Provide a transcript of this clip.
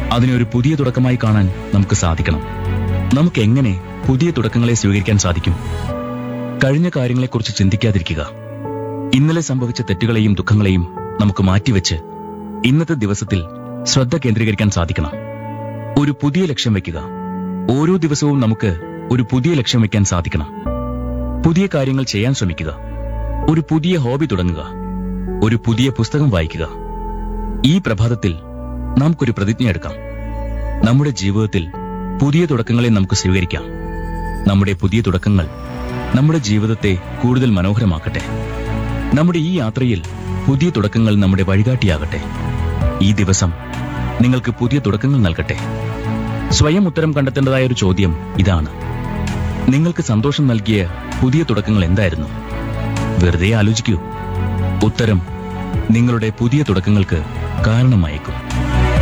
അതിനെ ഒരു പുതിയ തുടക്കമായി കാണാൻ നമുക്ക് സാധിക്കണം നമുക്ക് എങ്ങനെ പുതിയ തുടക്കങ്ങളെ സ്വീകരിക്കാൻ സാധിക്കും കഴിഞ്ഞ കാര്യങ്ങളെക്കുറിച്ച് ചിന്തിക്കാതിരിക്കുക ഇന്നലെ സംഭവിച്ച തെറ്റുകളെയും ദുഃഖങ്ങളെയും നമുക്ക് മാറ്റിവെച്ച് ഇന്നത്തെ ദിവസത്തിൽ ശ്രദ്ധ കേന്ദ്രീകരിക്കാൻ സാധിക്കണം ഒരു പുതിയ ലക്ഷ്യം വെക്കുക ഓരോ ദിവസവും നമുക്ക് ഒരു പുതിയ ലക്ഷ്യം വെക്കാൻ സാധിക്കണം പുതിയ കാര്യങ്ങൾ ചെയ്യാൻ ശ്രമിക്കുക ഒരു പുതിയ ഹോബി തുടങ്ങുക ഒരു പുതിയ പുസ്തകം വായിക്കുക ഈ പ്രഭാതത്തിൽ നമുക്കൊരു പ്രതിജ്ഞ എടുക്കാം നമ്മുടെ ജീവിതത്തിൽ പുതിയ തുടക്കങ്ങളെ നമുക്ക് സ്വീകരിക്കാം നമ്മുടെ പുതിയ തുടക്കങ്ങൾ നമ്മുടെ ജീവിതത്തെ കൂടുതൽ മനോഹരമാക്കട്ടെ നമ്മുടെ ഈ യാത്രയിൽ പുതിയ തുടക്കങ്ങൾ നമ്മുടെ വഴികാട്ടിയാകട്ടെ ഈ ദിവസം നിങ്ങൾക്ക് പുതിയ തുടക്കങ്ങൾ നൽകട്ടെ സ്വയം ഉത്തരം കണ്ടെത്തേണ്ടതായ ഒരു ചോദ്യം ഇതാണ് നിങ്ങൾക്ക് സന്തോഷം നൽകിയ പുതിയ തുടക്കങ്ങൾ എന്തായിരുന്നു വെറുതെ ആലോചിക്കൂ ഉത്തരം നിങ്ങളുടെ പുതിയ തുടക്കങ്ങൾക്ക് കാരണമായേക്കും